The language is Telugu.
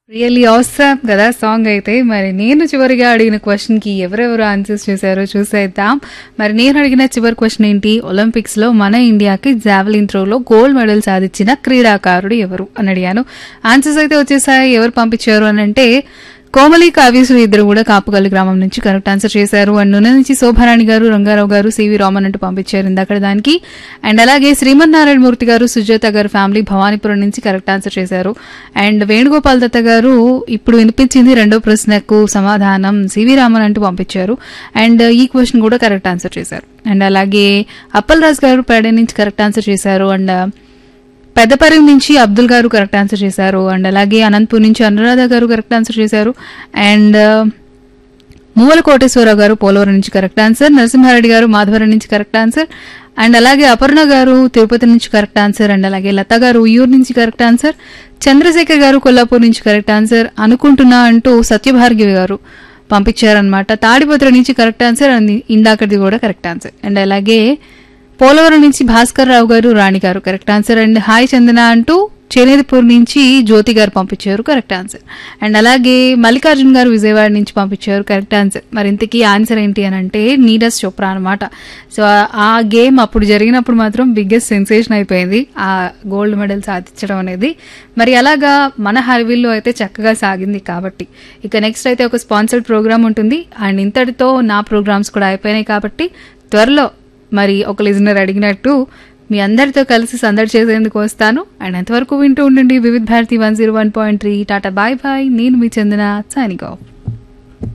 రియల్లీ ఆసమ్ కదా సాంగ్ అయితే మరి నేను చివరిగా అడిగిన క్వశ్చన్ కి ఎవరెవరు ఆన్సర్స్ చేశారో చూసేద్దాం మరి నేను అడిగిన చివరి క్వశ్చన్ ఏంటి ఒలింపిక్స్ లో మన ఇండియాకి జావెలిన్ త్రోలో గోల్డ్ మెడల్ సాధించిన క్రీడాకారుడు ఎవరు అని అడిగాను ఆన్సర్స్ అయితే వచ్చేసాయి ఎవరు పంపించారు అని అంటే కోమలి కావ్యశ్రీ ఇద్దరు కూడా కాపుగల్లి గ్రామం నుంచి కరెక్ట్ ఆన్సర్ చేశారు అండ్ నూనె నుంచి శోభారాణి గారు రంగారావు గారు సివి రామన్ అంటూ పంపించారు ఇందాక దానికి అండ్ అలాగే శ్రీమన్నారాయణ మూర్తి గారు సుజాత గారు ఫ్యామిలీ భవానీపురం నుంచి కరెక్ట్ ఆన్సర్ చేశారు అండ్ వేణుగోపాల్ దత్త గారు ఇప్పుడు వినిపించింది రెండో ప్రశ్నకు సమాధానం సివి రామన్ అంటూ పంపించారు అండ్ ఈ క్వశ్చన్ కూడా కరెక్ట్ ఆన్సర్ చేశారు అండ్ అలాగే అప్పల్ రాజ్ గారు పేడ నుంచి కరెక్ట్ ఆన్సర్ చేశారు అండ్ పెద్దపరిం నుంచి అబ్దుల్ గారు కరెక్ట్ ఆన్సర్ చేశారు అండ్ అలాగే అనంతపూర్ నుంచి అనురాధ గారు కరెక్ట్ ఆన్సర్ చేశారు అండ్ మూవల కోటేశ్వరరావు గారు పోలవరం నుంచి కరెక్ట్ ఆన్సర్ నరసింహారెడ్డి గారు మాధవరం నుంచి కరెక్ట్ ఆన్సర్ అండ్ అలాగే అపర్ణ గారు తిరుపతి నుంచి కరెక్ట్ ఆన్సర్ అండ్ అలాగే లత గారు ఉయ్యూరు నుంచి కరెక్ట్ ఆన్సర్ చంద్రశేఖర్ గారు కొల్లాపూర్ నుంచి కరెక్ట్ ఆన్సర్ అనుకుంటున్నా అంటూ సత్యభార్గవి గారు పంపించారనమాట తాడిపత్ర నుంచి కరెక్ట్ ఆన్సర్ అండ్ ఇందాకది కూడా కరెక్ట్ ఆన్సర్ అండ్ అలాగే పోలవరం నుంచి భాస్కర్ రావు garu Rani garu correct answer and hi Chandana అంటూ చేనేదిపూర్ నుంచి జ్యోతి గారు పంపించారు కరెక్ట్ ఆన్సర్ అండ్ అలాగే మల్లికార్జున్ గారు విజయవాడ నుంచి పంపించారు కరెక్ట్ ఆన్సర్ మరి ఇంతకీ ఆన్సర్ ఏంటి అని అంటే నీరజ్ చోప్రా అనమాట సో ఆ గేమ్ అప్పుడు జరిగినప్పుడు మాత్రం బిగ్గెస్ట్ సెన్సేషన్ అయిపోయింది ఆ గోల్డ్ మెడల్ సాధించడం అనేది మరి అలాగా మన హైవీల్లో అయితే చక్కగా సాగింది కాబట్టి ఇక నెక్స్ట్ అయితే ఒక స్పాన్సర్డ్ ప్రోగ్రామ్ ఉంటుంది అండ్ ఇంతటితో నా ప్రోగ్రామ్స్ కూడా అయిపోయినాయి కాబట్టి త్వరలో మరి ఒక లిజనర్ అడిగినట్టు మీ అందరితో కలిసి సందడి చేసేందుకు వస్తాను అండ్ అంతవరకు వింటూ ఉండండి Vividh Bharati one zero one point three tata bye bye నేను మీ చందన సైనింగ్ ఆఫ్